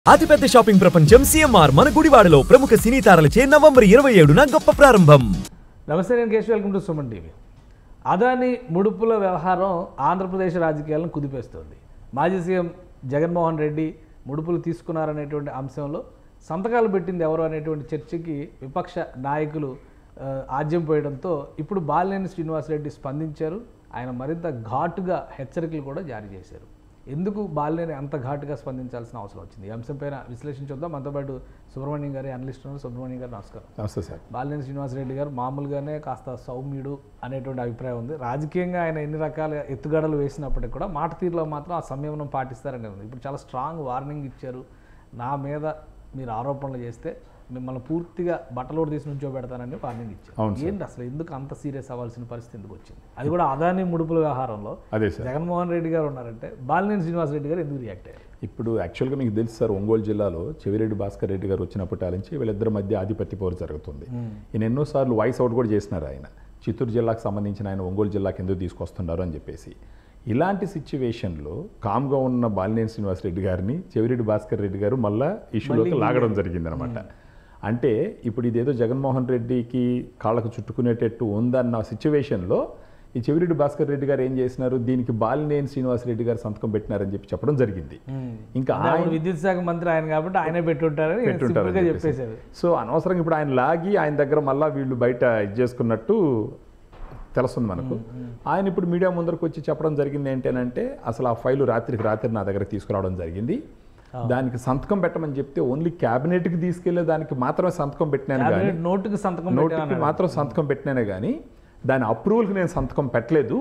అతిపెద్ద షాపింగ్ ప్రపంచం సిఎంఆర్ మన గుడివాడలో ప్రముఖ సినీ తారలచే నవంబర్ ఇరవై ఏడున గొప్ప ప్రారంభం నమస్తే నేను Keshav welcome to Suman TV Adani ముడుపుల వ్యవహారం ఆంధ్రప్రదేశ్ రాజకీయాలను కుదిపేస్తోంది మాజీ సీఎం జగన్మోహన్ రెడ్డి ముడుపులు తీసుకున్నారనేటువంటి అంశంలో సంతకాలు పెట్టింది ఎవరు అనేటువంటి చర్చకి విపక్ష నాయకులు ఆ, ఆజ్యం పోయడంతో ఇప్పుడు బాలినేని శ్రీనివాసరెడ్డి స్పందించారు ఆయన మరింత ఘాటుగా హెచ్చరికలు కూడా జారీ చేశారు ఎందుకు బాలినేని అంత ఘాటుగా స్పందించాల్సిన అవసరం వచ్చింది ఈ అంశంపైన విశ్లేషించుద్దాం మనతో పాటు సుబ్రహ్మణ్యం గారి అనలిస్ట్ ఉన్నారు సుబ్రహ్మణ్యం గారు నమస్కారం నమస్తే సార్ బాలినేని శ్రీనివాసరెడ్డి గారు మామూలుగానే కాస్త సౌమ్యుడు అనేటువంటి అభిప్రాయం ఉంది రాజకీయంగా ఆయన ఎన్ని రకాల ఎత్తుగడలు వేసినప్పటికీ కూడా మాట తీరులో మాత్రం ఆ సంయమనం పాటిస్తారని ఉంది ఇప్పుడు చాలా స్ట్రాంగ్ వార్నింగ్ ఇచ్చారు నా మీద మీరు ఆరోపణలు చేస్తే మిమ్మల్ని పూర్తిగా బట్టలోడు తీసి నుంచో పెడతానని వార్నింగ్ ఇచ్చారు అవును ఏంటి అసలు ఎందుకు అంత సీరియస్ అవ్వాల్సిన పరిస్థితి ఎందుకు వచ్చింది అది కూడా అదాని ముడుపుల వ్యవహారంలో అదే సార్ జగన్మోహన్ రెడ్డి గారు ఉన్నారంటే బాలినేని శ్రీనివాసరెడ్డి గారు ఎందుకు రియాక్ట్ అయ్యారు ఇప్పుడు యాక్చువల్గా మీకు తెలుసు సార్ ఒంగోలు జిల్లాలో చెవిరెడ్డి భాస్కర్ రెడ్డి గారు వచ్చినప్పటి నుంచి వీళ్ళిద్దరి మధ్య ఆధిపత్య పోరు జరుగుతుంది ఈయన ఎన్నోసార్లు వాయిస్ అవుట్ కూడా చేసినారు ఆయన చిత్తూరు జిల్లాకు సంబంధించిన ఆయన ఒంగోలు జిల్లాకి ఎందుకు తీసుకొస్తున్నారు అని చెప్పేసి ఇలాంటి సిచ్యువేషన్లో కామ్గా ఉన్న బాలినేని శ్రీనివాసరెడ్డి గారిని చెవిరెడ్డి భాస్కర్ రెడ్డి గారు మళ్ళా ఇష్యూలోకి లాగడం జరిగిందనమాట అంటే ఇప్పుడు ఇదేదో జగన్మోహన్ రెడ్డికి కాళ్ళకు చుట్టుకునేటట్టు ఉందన్న సిచ్యువేషన్లో ఈ చెవిరెడ్డి భాస్కర్ రెడ్డి గారు ఏం చేసినారు దీనికి బాలినేని శ్రీనివాసరెడ్డి గారు సంతకం పెట్టినారని చెప్పి చెప్పడం జరిగింది ఇంకా అంటే అప్పుడు విద్యుత్ శాఖ మంత్రి ఆయన కాబట్టి ఆయనే పెట్టుంటారని పెట్టుంటారని సింపుల్గా చెప్పేసి. చెప్పేశారు సో అనవసరంగా ఇప్పుడు ఆయన లాగి ఆయన దగ్గర మళ్ళా వీళ్ళు బయట ఇది చేసుకున్నట్టు తెలుస్తుంది మనకు ఆయన ఇప్పుడు మీడియా ముందరకు వచ్చి చెప్పడం జరిగింది ఏంటంటే అసలు ఆ ఫైలు రాత్రికి రాత్రి నా దగ్గర తీసుకురావడం జరిగింది దానికి సంతకం పెట్టమని చెప్తే ఓన్లీ క్యాబినెట్కి తీసుకెళ్లే దానికి మాత్రమే సంతకం పెట్టినాను కానీ క్యాబినెట్ నోటుకి సంతకం నోటికి మాత్రం సంతకం పెట్టినానే కానీ దాని అప్రూవల్కి నేను సంతకం పెట్టలేదు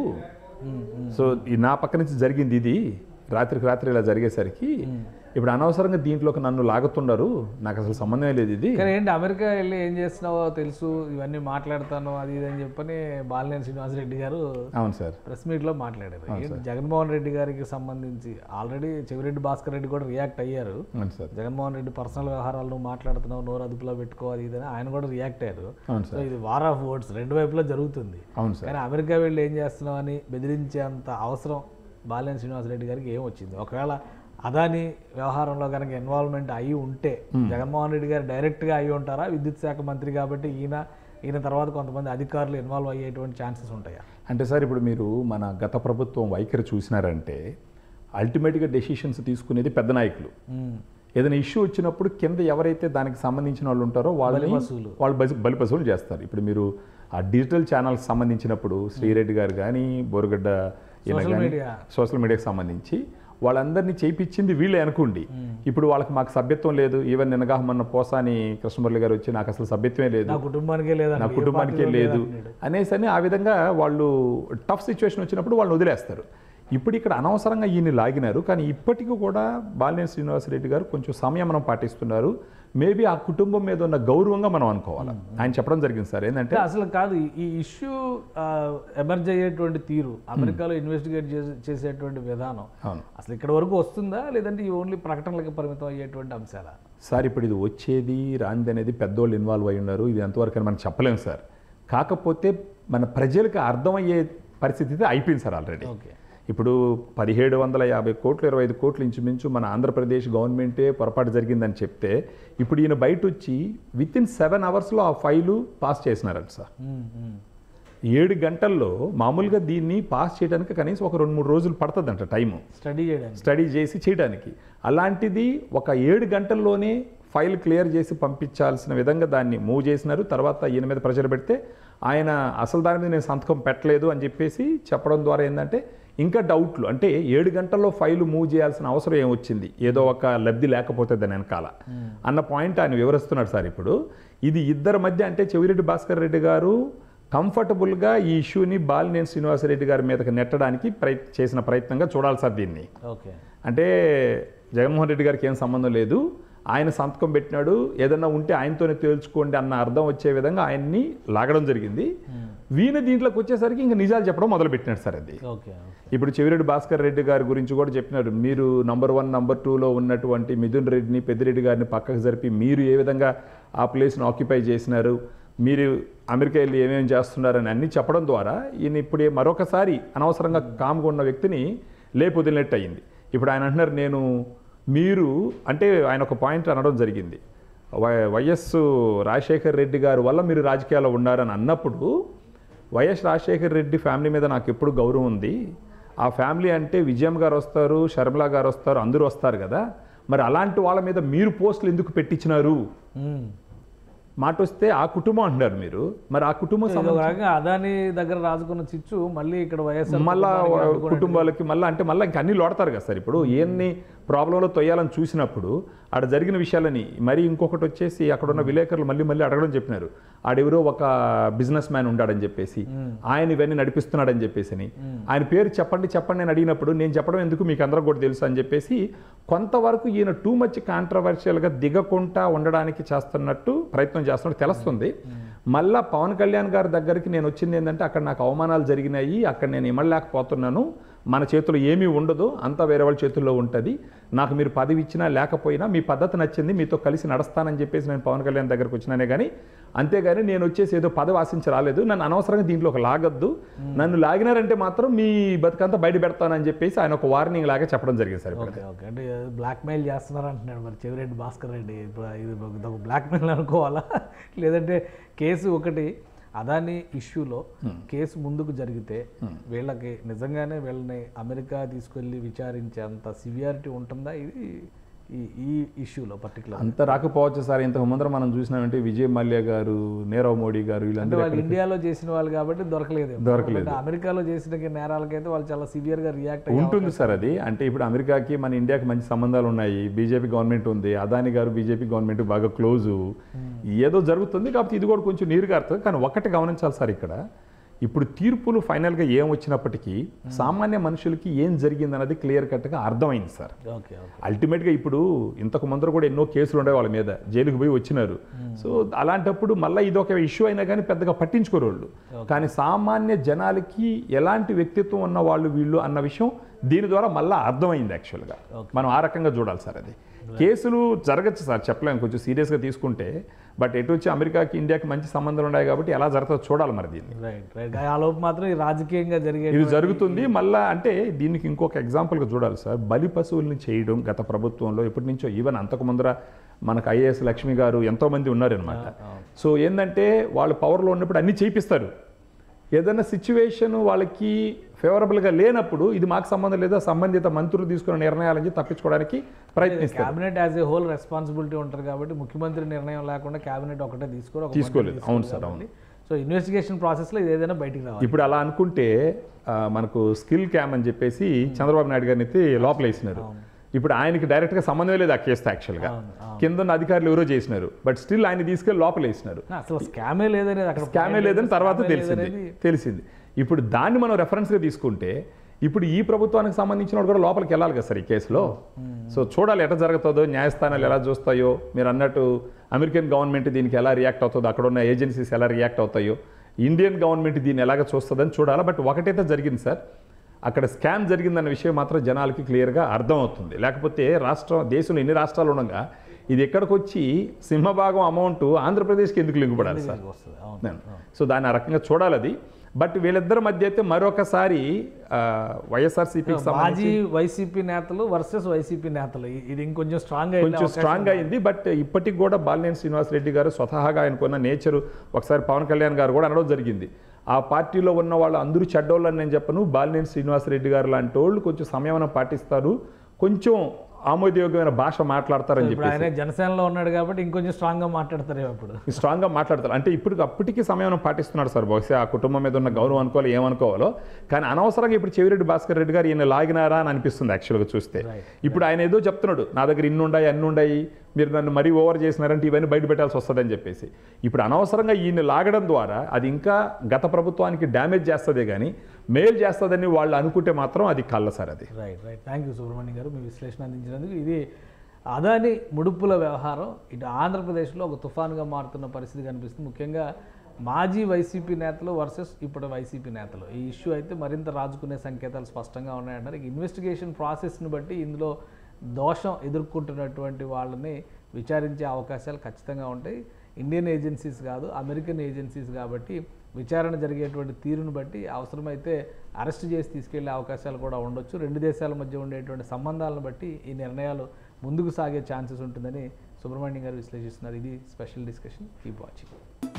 సో ఈ నా పక్క నుంచి జరిగింది ఇది రాత్రికి రాత్రి ఇలా జరిగేసరికి ఇప్పుడు అనవసరంగా దీంట్లోకి నన్ను లాగుతున్నారు నాకు అసలు సంబంధమే లేదు ఇది కానీ ఏంటి అమెరికా వెళ్ళి ఏం చేస్తున్నావో తెలుసు ఇవన్నీ మాట్లాడతాను అది ఇది అని చెప్పని బాలినేని శ్రీనివాసరెడ్డి గారు అవును సార్ ప్రెస్ మీట్ లో మాట్లాడారు ఏంటి జగన్మోహన్ రెడ్డి గారికి సంబంధించి ఆల్రెడీ చెవిరెడ్డి భాస్కర్ రెడ్డి కూడా రియాక్ట్ అయ్యారు అవును సార్ జగన్మోహన్ రెడ్డి పర్సనల్ వ్యవహారాలు నువ్వు మాట్లాడుతున్నావు నోరు అదుపులో పెట్టుకోవాలి ఇది అని ఆయన కూడా రియాక్ట్ అయ్యారు అవును సో ఇది వార్ ఆఫ్ వర్డ్స్ రెండు వైపులా జరుగుతుంది అవును సార్ కానీ అమెరికా వెళ్ళి ఏం చేస్తున్నావు అని బెదిరించేంత అవసరం బాలినేని శ్రీనివాసరెడ్డి గారికి ఏం వచ్చింది ఒకవేళ అదాని వ్యవహారంలో కనుక ఇన్వాల్వ్మెంట్ అయి ఉంటే జగన్మోహన్ రెడ్డి గారు డైరెక్ట్గా అయి ఉంటారా విద్యుత్ శాఖ మంత్రి కాబట్టి ఈయన ఈయన తర్వాత కొంతమంది అధికారులు ఇన్వాల్వ్ అయ్యేటువంటి ఛాన్సెస్ ఉంటాయా అంటే సార్ ఇప్పుడు మీరు మన గత ప్రభుత్వం వైఖరి చూసినారంటే అల్టిమేట్గా డెసిషన్స్ తీసుకునేది పెద్ద నాయకులు ఏదైనా ఇష్యూ వచ్చినప్పుడు కింద ఎవరైతే దానికి సంబంధించిన వాళ్ళు ఉంటారో వాళ్ళని బలిపశువులు. వాళ్ళు బలి బలిపశువులు చేస్తారు ఇప్పుడు మీరు ఆ డిజిటల్ ఛానల్స్ సంబంధించినప్పుడు శ్రీరెడ్డి గారు కానీ బోరుగడ్డ ఈయన Social కానీ media. సోషల్ మీడియాకి సంబంధించి వాళ్ళందరినీ చేయించింది వీళ్ళే అనుకోండి ఇప్పుడు వాళ్ళకి మాకు సభ్యత్వం లేదు ఈవెన్ నిన్నగా మొన్న పోసాని కృష్ణమురళి గారు వచ్చి నాకు అసలు సభ్యత్వమే లేదు నా కుటుంబానికే లేదా నా కుటుంబానికే లేదు అనేసి అని ఆ విధంగా వాళ్ళు టఫ్ సిచ్యువేషన్ వచ్చినప్పుడు వాళ్ళని వదిలేస్తారు ఇప్పుడు ఇక్కడ అనవసరంగా ఈయన్ని లాగినారు కానీ ఇప్పటికీ కూడా బాలినేని శ్రీనివాసరెడ్డి గారు కొంచెం సంయమనం పాటిస్తున్నారు మేబీ ఆ కుటుంబం మీద ఉన్న గౌరవంగా మనం అనుకోవాలి ఆయన చెప్పడం జరిగింది సార్ ఏంటంటే అంటే అసలు కాదు ఈ- ఈ ఇష్యూ ఎమర్జ్ అయ్యేటువంటి తీరు అమెరికాలో ఇన్వెస్టిగేట్ చేసేటువంటి విధానం అవును అసలు ఇక్కడ వరకు వస్తుందా లేదంటే ఈ ఓన్లీ ప్రకటనలకు పరిమితం అయ్యేటువంటి అంశాలా సార్ ఇప్పుడు ఇది వచ్చేది రాంది అనేది పెద్దోళ్ళు ఇన్వాల్వ్ అయి ఉన్నారు ఇది ఎంతవరకు అని మనం చెప్పలేము సార్ కాకపోతే మన ప్రజలకు అర్థమయ్యే పరిస్థితి అయితే అయిపోయింది సార్ ఆల్రెడీ ఓకే ఇప్పుడు పదిహేడు వందల యాభై కోట్లు ఇరవై ఐదు కోట్లు ఇంచుమించు మన ఆంధ్రప్రదేశ్ గవర్నమెంటే పొరపాటు జరిగిందని చెప్తే ఇప్పుడు ఈయన బయట వచ్చి విత్ ఇన్ సెవెన్ అవర్స్లో ఆ ఫైలు పాస్ చేసినారంట సార్ ఏడు గంటల్లో మామూలుగా దీన్ని పాస్ చేయడానికి కనీసం ఒక రెండు మూడు రోజులు పడుతుందంట టైము స్టడీ చేయడానికి స్టడీ చేసి చేయడానికి అలాంటిది ఒక ఏడు గంటల్లోనే ఫైల్ క్లియర్ చేసి పంపించాల్సిన విధంగా దాన్ని మూవ్ చేసినారు తర్వాత ఈయన మీద ప్రెషర్ పెడితే ఆయన అసలు దాని మీద నేను సంతకం పెట్టలేదు అని చెప్పేసి చెప్పడం ద్వారా ఏంటంటే ఇంకా డౌట్లు అంటే ఏడు గంటల్లో ఫైల్ మూవ్ చేయాల్సిన అవసరం ఏమొచ్చింది ఏదో ఒక లబ్ధి లేకపోతే దాని వెనకాల అన్న పాయింట్ ఆయన వివరిస్తున్నాడు సార్ ఇప్పుడు ఇది ఇద్దరి మధ్య అంటే చెవిరెడ్డి భాస్కర్ రెడ్డి గారు కంఫర్టబుల్గా ఈ ఇష్యూని బాలినేని శ్రీనివాసరెడ్డి గారి మీదకి నెట్టడానికి ప్రయత్ చేసిన ప్రయత్నంగా చూడాలి సార్ దీన్ని ఓకే అంటే జగన్మోహన్ రెడ్డి గారికి ఏం సంబంధం లేదు ఆయన సంతకం పెట్టినాడు ఏదన్నా ఉంటే ఆయనతోనే తేల్చుకోండి అన్న అర్థం వచ్చే విధంగా ఆయన్ని లాగడం జరిగింది వీణ దీంట్లోకి వచ్చేసరికి ఇంకా నిజాలు చెప్పడం మొదలు పెట్టినాడు సార్ అది ఓకే ఇప్పుడు చెవిరెడ్డి భాస్కర్ రెడ్డి గారి గురించి కూడా చెప్పినారు మీరు నంబర్ వన్ నంబర్ టూలో ఉన్నటువంటి మిథున్ రెడ్డిని పెద్దిరెడ్డి గారిని పక్కకు జరిపి మీరు ఏ విధంగా ఆ ప్లేస్ను ఆక్యుపై చేసినారు మీరు అమెరికా వెళ్ళి ఏమేమి చేస్తున్నారని అన్ని చెప్పడం ద్వారా ఈయన ఇప్పుడు మరొకసారి అనవసరంగా కామ్గా ఉన్న వ్యక్తిని లేపొదిలినట్టు అయింది ఇప్పుడు ఆయన అంటున్నారు నేను మీరు అంటే ఆయన ఒక పాయింట్ అనడం జరిగింది వై- వైఎస్ రాజశేఖర్ రెడ్డి గారు వల్ల మీరు రాజకీయాల్లో ఉన్నారని అన్నప్పుడు వైఎస్ రాజశేఖర్ రెడ్డి ఫ్యామిలీ మీద నాకు ఎప్పుడు గౌరవం ఉంది ఆ ఫ్యామిలీ అంటే విజయం గారు వస్తారు షర్మిల గారు వస్తారు అందరూ వస్తారు కదా మరి అలాంటి వాళ్ళ మీద మీరు పోస్టులు ఎందుకు పెట్టించినారు మ్మ్. మాట వస్తే ఆ కుటుంబం అంటున్నారు మీరు మరి ఆ కుటుంబం ఇది ఒక రకంగా అదాని దగ్గర రాజుకున్న చిచ్చు మళ్ళీ ఇక్కడ వైఎస్ఆర్ మళ్ళా కుటుంబానికి అడ్డుకున్నట్టు. కుటుంబాలకి మళ్ళీ అంటే మళ్ళీ ఇంకా అన్ని లోడతారు కదా సార్ ఇప్పుడు ఎన్ని ప్రాబ్లంలో తొయ్యాలని చూసినప్పుడు ఆడ జరిగిన విషయాలని మరి ఇంకొకటి వచ్చేసి అక్కడ ఉన్న విలేకరులు మళ్ళీ మళ్ళీ అడగడం చెప్పినారు ఆడెవరో ఒక బిజినెస్ మ్యాన్ ఉండాడని చెప్పేసి ఆయన ఇవన్నీ నడిపిస్తున్నాడని చెప్పేసి అని. ఆయన పేరు చెప్పండి చెప్పండి అని అడిగినప్పుడు నేను చెప్పడం ఎందుకు మీకు అందరూ కూడా తెలుసు అని చెప్పేసి కొంతవరకు ఈయన టూ మచ్ కాంట్రవర్షియల్గా దిగకుండా ఉండడానికి చేస్తున్నట్టు ప్రయత్నం చేస్తున్నట్టు తెలుస్తుంది మళ్ళా పవన్ కళ్యాణ్ గారి దగ్గరికి నేను వచ్చింది ఏంటంటే అక్కడ నాకు అవమానాలు జరిగినాయి అక్కడ నేను ఇమ్మలేకపోతున్నాను మన చేతిలో ఏమీ ఉండదు అంతా వేరే వాళ్ళ చేతుల్లో ఉంటుంది నాకు మీరు పదవి ఇచ్చినా లేకపోయినా మీ పద్ధతి నచ్చింది మీతో కలిసి నడుస్తానని చెప్పేసి నేను పవన్ కళ్యాణ్ దగ్గరకు వచ్చినానే కానీ అంతేగాని నేను వచ్చేసి ఏదో పదవి ఆశించి రాలేదు నన్ను అనవసరంగా దీంట్లో ఒక లాగద్దు నన్ను లాగినారంటే మాత్రం మీ బతుకంతా బయట పెడతానని చెప్పేసి ఆయన ఒక వార్నింగ్ లాగా చెప్పడం జరిగింది సార్ ఇప్పుడు. ఓకే ఓకే అంటే బ్లాక్ మెయిల్ చేస్తున్నారు అంటున్నాడు మరి చెవిరెడ్డి భాస్కర్ రెడ్డి ఇప్పుడు ఇది ఒక బ్లాక్ మెయిల్ అనుకోవాలా లేదంటే కేసు ఒకటి అదాని ఇష్యూలో కేసు ముందుకు జరిగితే వీళ్ళకి నిజంగానే వీళ్ళని అమెరికా తీసుకెళ్ళి విచారించేంత సివియారిటీ ఉంటుందా ఇది ఈ ఈ ఇష్యూలో పర్టికులర్ అంత రాకపోవచ్చు సార్ ఇంతకు ముందర మనం చూసినామంటే విజయ్ మల్య గారు నీరవ్ మోడీ గారు అంటే వీళ్ళందరూ వాళ్ళు ఇండియాలో చేసిన వాళ్ళు కాబట్టి దొరకలేదు దొరకలేదు. అంటే అమెరికాలో చేసిన నేరాలకైతే వాళ్ళు చాలా సివియర్ గా రియాక్ట్ అయ్యారు ఉంటుంది సార్ అది అంటే ఇప్పుడు అమెరికాకి మన ఇండియాకి మంచి సంబంధాలు ఉన్నాయి బీజేపీ గవర్నమెంట్ ఉంది అదాని గారు బీజేపీ గవర్నమెంట్ బాగా క్లోజు ఏదో జరుగుతుంది కాబట్టి ఇది కూడా కొంచెం నీరు కారుతుంది కానీ ఒక్కటి గమనించాలి సార్ ఇక్కడ ఇప్పుడు తీర్పులు ఫైనల్గా ఏం వచ్చినప్పటికీ సామాన్య మనుషులకి ఏం జరిగింది అన్నది క్లియర్ కట్గా అర్థమైంది సార్ ఓకే ఓకే అల్టిమేట్గా ఇప్పుడు ఇంతకు ముందర కూడా ఎన్నో కేసులు ఉండే వాళ్ళ మీద జైలుకు పోయి వచ్చినారు సో అలాంటప్పుడు మళ్ళీ ఇది ఒక ఇష్యూ అయినా కానీ పెద్దగా పట్టించుకోరు వాళ్ళు కానీ సామాన్య జనాలకి ఎలాంటి వ్యక్తిత్వం ఉన్న వాళ్ళు వీళ్ళు అన్న విషయం దీని ద్వారా మళ్ళీ అర్థమైంది యాక్చువల్గా మనం ఆ రకంగా చూడాలి సార్ అది కేసులు జరగచ్చు సార్ చెప్పలేము కొంచెం సీరియస్గా తీసుకుంటే బట్ ఎటు వచ్చి అమెరికాకి ఇండియాకి మంచి సంబంధాలు ఉన్నాయి కాబట్టి ఎలా జరుగుతుందో చూడాలి మరి దీన్ని రైట్ రైట్ ఆ లోపు మాత్రం ఈ రాజకీయంగా జరిగే ఇది జరుగుతుంది మళ్ళా అంటే దీనికి ఇంకొక ఎగ్జాంపుల్గా చూడాలి సార్ బలి పశువుల్ని చేయడం గత ప్రభుత్వంలో ఎప్పటి నుంచో ఈవెన్ అంతకు ముందర మనకు ఐఏఎస్ లక్ష్మి గారు ఎంతోమంది ఉన్నారనమాట సో ఏంటంటే వాళ్ళు పవర్లో ఉన్నప్పుడు అన్నీ చేయిస్తారు ఏదైనా సిచ్యువేషన్ వాళ్ళకి ఫేవరబుల్గా లేనప్పుడు ఇది మాకు సంబంధం లేదా సంబంధిత మంత్రులు తీసుకున్న నిర్ణయాలని తప్పించుకోవడానికి ప్రయత్నిస్తారు cabinet as a whole responsibility ఉంటారు కాబట్టి ముఖ్యమంత్రి నిర్ణయం లేకుండా క్యాబినెట్ ఒకటే తీసుకోరు ఒక తీసుకోలేదు. మంత్రి అవును తీసుకోరు సార్, కాబట్టి. సో ఇన్వెస్టిగేషన్ ప్రాసెస్లో ఇది ఏదైనా బయటికి రావాలి ఇప్పుడు అలా అనుకుంటే ఆ, మనకు స్కిల్ క్యామ్ అని చెప్పేసి చంద్రబాబు నాయుడు గారిని ఎత్తి లోపల వేసినారు ఇప్పుడు ఆయనకి డైరెక్ట్గా సంబంధం లేదు ఆ కేసుతో యాక్చువల్గా కింద ఉన్న అధికారులు ఎవరో చేసినారు బట్ స్టిల్ ఆయన తీసుకెళ్ళి లోపల వేసినారు నా అసలు స్కామే లేదనేది అక్కడ స్కామే లేదని తర్వాత scam ఏ తెలిసింది లేదనేది తెలిసింది ఇప్పుడు దాన్ని మనం రెఫరెన్స్గా తీసుకుంటే ఇప్పుడు ఈ ప్రభుత్వానికి సంబంధించిన వాడు కూడా లోపలికి వెళ్ళాలి కదా సార్ ఈ కేసులో సో చూడాలి ఎట్లా జరుగుతుందో న్యాయస్థానాలు ఎలా చూస్తాయో మీరు అన్నట్టు అమెరికన్ గవర్నమెంట్ దీనికి ఎలా రియాక్ట్ అవుతుందో అక్కడ ఉన్న ఏజెన్సీస్ ఎలా రియాక్ట్ అవుతాయో ఇండియన్ గవర్నమెంట్ దీన్ని ఎలాగ చూస్తుందని చూడాలి బట్ ఒకటైతే జరిగింది సార్ అక్కడ స్కామ్ జరిగిందన్న విషయం మాత్రం జనాలకి క్లియర్గా అర్థమవుతుంది లేకపోతే రాష్ట్రం దేశంలో ఎన్ని రాష్ట్రాలు ఉండగా ఇది ఎక్కడికి వచ్చి సింహభాగం అమౌంట్ ఆంధ్రప్రదేశ్కి ఎందుకు లింక్ పడాలి సార్ వస్తుంది అవును నేను. సో దాన్ని ఆ రకంగా చూడాలి అది బట్ వీళ్ళిద్దరి మధ్య అయితే మరొకసారి ఆ, వైఎస్ఆర్సీపీకి సంబంధించి మాజీ వైసీపీ నేతలు వర్సెస్ వైసీపీ నేతలు ఇ- ఇది ఇంకొంచెం స్ట్రాంగ్ కొంచెం స్ట్రాంగ్ అయింది బట్ ఇప్పటికి కూడా బాలినేని శ్రీనివాస్ రెడ్డి గారు స్వతహాగా ఆయనకున్న నేచర్ ఒకసారి పవన్ కళ్యాణ్ గారు కూడా అనడం జరిగింది ఆ పార్టీలో ఉన్న వాళ్ళు అందరూ చెడ్డోళ్ళు అని నేను చెప్పను బాలినేని శ్రీనివాస్ రెడ్డి గారు లాంటి వాళ్ళు కొంచెం సంయమనం పాటిస్తారు కొంచెం ఆమోదయోగ్యమైన భాష మాట్లాడతారని ఇప్పుడు చెప్పి ఆయన జనసేనలో ఉన్నాడు కాబట్టి ఇంకొంచెం స్ట్రాంగ్ గా మాట్లాడతారు ఇప్పుడు స్ట్రాంగ్గా మాట్లాడతారు అంటే ఇప్పుడు అప్పటికి సమయం పాటిస్తున్నాడు సార్ బహుశా ఆ కుటుంబం మీద ఉన్న గౌరవం అనుకోవాలి ఏమనుకోవాలో కానీ అనవసరంగా ఇప్పుడు చెవిరెడ్డి భాస్కర్ రెడ్డి గారు ఈయన లాగినారా అని అనిపిస్తుంది యాక్చువల్గా చూస్తే ఇప్పుడు ఆయన ఏదో చెప్తున్నాడు నా దగ్గర ఇన్ని ఉన్నాయి అన్ని ఉన్నాయి మీరు నన్ను మరీ ఓవర్ చేసినారంటే ఇవన్నీ బయట పెట్టాల్సి వస్తుందని చెప్పేసి ఇప్పుడు అనవసరంగా ఈయన లాగడం ద్వారా అది ఇంకా గత ప్రభుత్వానికి డ్యామేజ్ చేస్తుందే కానీ మేలు చేస్తుందని వాళ్ళు అనుకుంటే మాత్రం అది కళ్ళ సార్ అది right right thank you Subrahmanyam గారు మీ విశ్లేషణ అందించినందుకు ఇది అదాని ముడుపుల వ్యవహారం ఇటు ఆంధ్రప్రదేశ్లో ఒక తుఫాన్గా మారుతున్న పరిస్థితి కనిపిస్తుంది ముఖ్యంగా మాజీ వైసీపీ నేతలు వర్సెస్ ఇప్పుడు వైసీపీ నేతలు ఈ ఇష్యూ అయితే మరింత రాజుకునే సంకేతాలు స్పష్టంగా ఉన్నాయంటారు ఇక ఇన్వెస్టిగేషన్ ప్రాసెస్ని బట్టి ఇందులో దోషం ఎదుర్కొంటున్నటువంటి వాళ్ళని విచారించే అవకాశాలు ఖచ్చితంగా ఉంటాయి ఇండియన్ ఏజెన్సీస్ కాదు అమెరికన్ ఏజెన్సీస్ కాబట్టి విచారణ జరిగేటువంటి తీరును బట్టి అవసరమైతే అరెస్ట్ చేసి తీసుకెళ్లే అవకాశాలు కూడా ఉండొచ్చు రెండు దేశాల మధ్య ఉండేటువంటి సంబంధాలను బట్టి ఈ నిర్ణయాలు ముందుకు సాగే ఛాన్సెస్ ఉంటుందని సుబ్రహ్మణ్యం గారు విశ్లేషిస్తున్నారు ఇది స్పెషల్ డిస్కషన్ కీప్ వాచింగ్